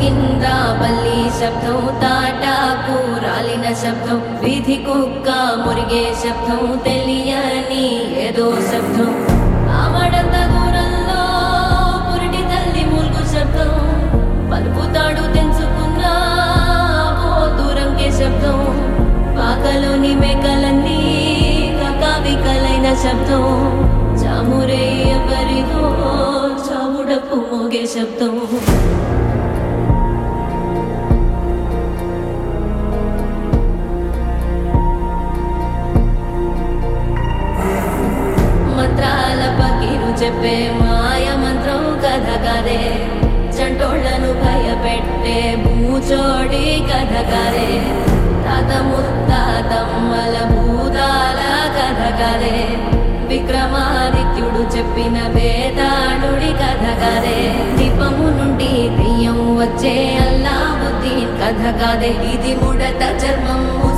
కింద బల్లి శబ్దం తాటాకు రాలిన శబ్దం వీధి కుక్క మురిగే శబ్దం తెలియని ఏదో శబ్దం ఆమడంత దూరంలో పురిటి తల్లి ములుగు శబ్దం పలుకుతాడు తెంచుకున్న ఓ దూరంకే శబ్దం పాకలోని మేకలన్నీ కకావికలైన శబ్దం చామురే ఎవరిదో చావుడపు మోగే శబ్దం మంత్రాల పకీరు చెప్పే మాయ మంత్రం కథ కదే చంటోళ్లను భయపెట్టే భూచోడి కథ కదే తాత ముత్తాతమ్మల భూతాల కథ కదే విక్రమాదిత్యుడు చెప్పిన వేదాళుడి కథ కదే దీపము నుండి దెయ్యం వచ్చే అల్లావుద్దీన్ కథ కదే ఇది ముడత చర్మం